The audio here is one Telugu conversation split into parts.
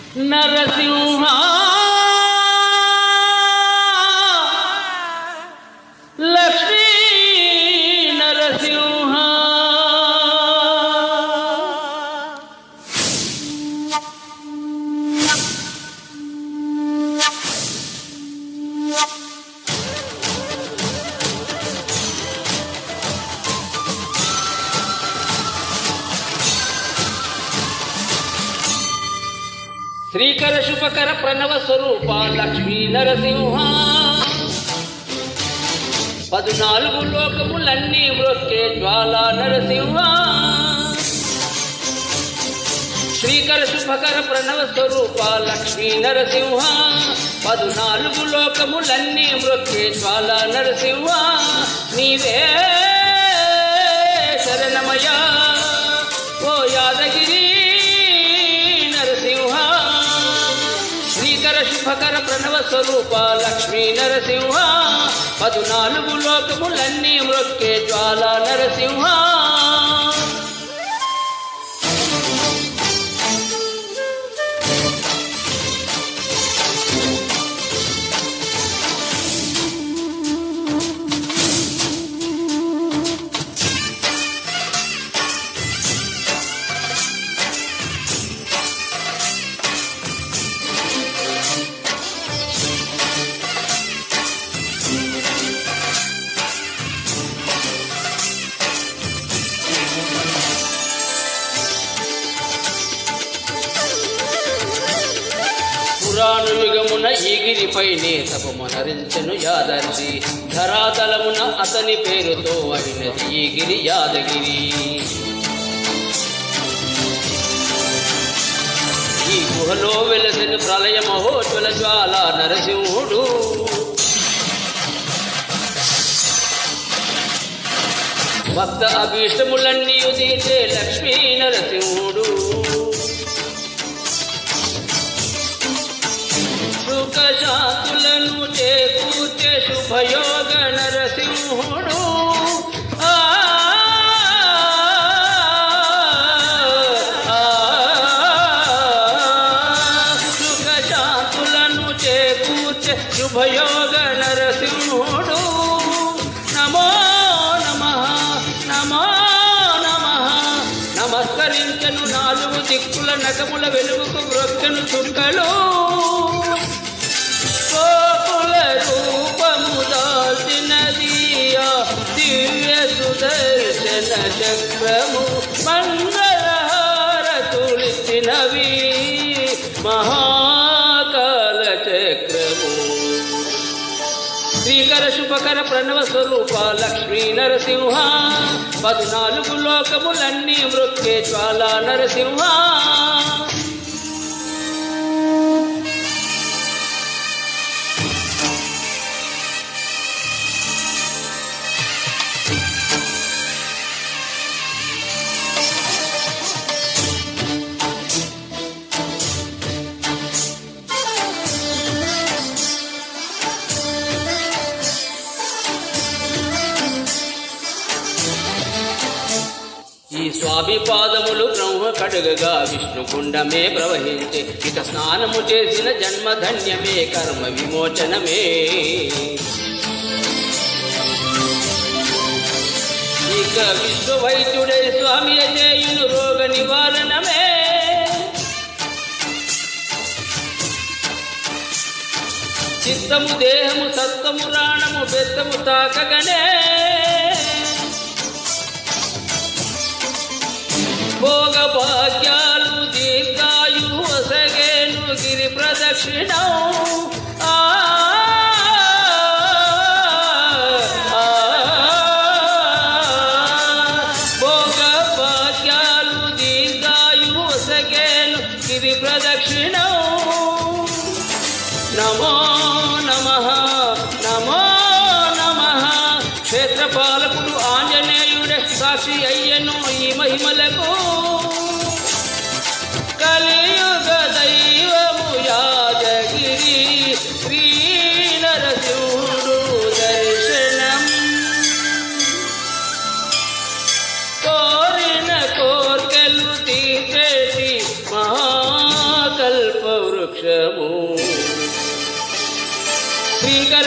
నరసింహ లక్ష్మీ నరసింహ శ్రీకర శుభకర ప్రణవ స్వరూప లక్ష్మీ నరసింహ పద్నాలుగు లోకములన్నీ మృత్యే జ్వాల నరసింహ శ్రీకర శుభకర ప్రణవ స్వరూప లక్ష్మీ నరసింహ పద్నాలుగు లోకములన్నీ మృత్యే జ్వాల నరసింహ నీవే శరణమయ ఓ యాదగిరి నరసింహ శ్రీకర శుభకర ప్రణవ స్వరూప లక్ష్మీ నరసింహ పద్నాలుగు లోకములన్నీ మృక్కే జ్వాల నరసింహ పురాణ యుగమున ఈగిరిపైనే తపమునరించెను యాదర్ది ధరాతలమున అతని పేరుతో అయినది ఈగిరి యాదగిరి ఈ గుహలో వెలసిన ప్రళయ మహోజ్వల జ్వాల నరసింహుడు భక్త అభీష్టములన్నీ తీర్చే లక్ష్మీ నరసింహుడు సుఖ శాంతులను చేకూర్చే శుభయోగ నరసింహుడు ఆ, ఆ, సుఖ శాంతులను చేకూర్చే శుభయోగ నరసింహుడు నమో నమ నమో నమ నమస్కరించను నాలుగు దిక్కుల నగముల వెలుగుకు వృక్షను చుక్కలు గోకుల రూపము దాల్చినది ఆ దివ్య సుదర్శన చక్రము మంగళహారతులిచ్చినవి మహాకాల చక్రము శ్రీకర శుభకర ప్రణవ స్వరూప లక్ష్మీ నరసింహ పద్నాలుగు లోకములన్నీ మృత్యే జ్వాల నరసింహ ఈ స్వామి పాదములు బ్రహ్మ కడుగగా విష్ణు కుండమే ప్రవహించే ఇక స్నానము చేసిన జన్మధన్యమే కర్మ విమోచనమే ఇక విశ్వ వైద్యుడై స్వామి అజేయులు రోగ నివారణమే చిత్తము దేహము సత్వము రాణము బెత్తము తాకగనే భోగ భాగ్యాలు దీర్ఘాయు వసగేను గిరి ప్రదక్షిణం ఆ, ఆ, భోగ భాగ్యాలు దీర్ఘాయు వసగేను గిరి ప్రదక్షిణం నమో నమ నమో నమ క్షేత్రపాలకుడు ఆంజనేయుడే సాక్షి అయ్యను ఈ మహిమలకు కలియుగ దైవము యాదగిరి శ్రీ నరసింహుడు దర్శనం కోరిన కోర్కెలు తీర్చేటి మహాకల్ప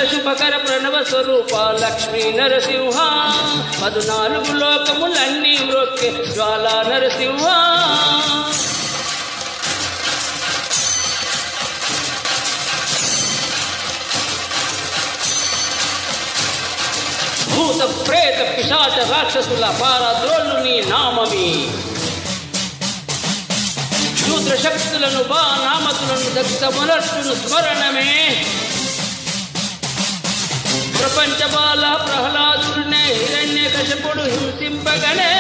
శుభకర ప్రణవ స్వరూప లక్ష్మీ నరసింహ పదునాలుగు లోకములన్నీ మ్రొక్కే జ్వాలా నరసింహ భూత ప్రేత పిశాచ రాక్షసుల పారద్రోళ్ళు నీ నామమి శూద్ర శక్తులను బా నామతులను దగ్ధములట్టును స్మరణమే ప్రపంచ బాల ప్రహ్లాదుడినే హిరణ్య కశపుడు హింసింపగనే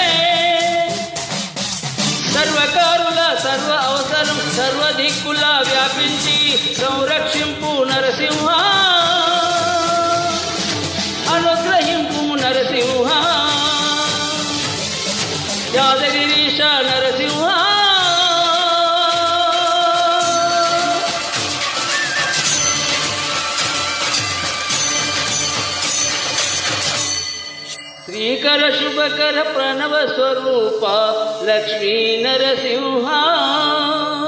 సర్వకారుల సర్వ అవసరం సర్వ దిక్కుల వ్యాపించి సంరక్షింపు నరసింహ అనుగ్రహింపు నరసింహ యాదగిరీశ నరసింహ శ్రీకర శుభకర ప్రణవ స్వరూప లక్ష్మీ నరసింహ